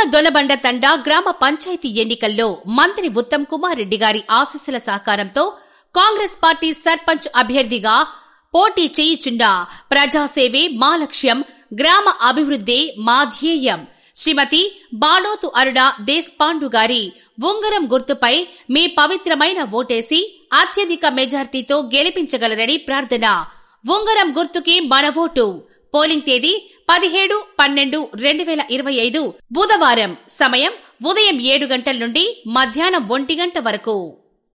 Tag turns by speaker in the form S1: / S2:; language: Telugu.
S1: దొనబండ తండా గ్రామ పంచాయతీ ఎన్నికల్లో మంత్రి ఉత్తమ్ కుమార్ రెడ్డి గారి ఆశీస్సుల సహకారంతో కాంగ్రెస్ పార్టీ సర్పంచ్ అభ్యర్థిగా పోటీ చేయుచున్న ప్రజాసేవే మా లక్ష్యం గ్రామ అభివృద్ధి మా ధ్యేయం శ్రీమతి బాలోతు అరుణ దేశ్పాండు గారి ఉంగరం గుర్తుపై మీ పవిత్రమైన ఓటేసి అత్యధిక మెజార్టీతో గెలిపించగలరని ప్రార్థన ఉంగరం గుర్తుకి మన ఓటు పోలింగ్ తేదీ పదిహేడు పన్నెండు రెండు వేల ఇరవై ఐదు బుధవారం సమయం ఉదయం ఏడు గంటల నుండి మధ్యాహ్నం ఒంటి గంట వరకు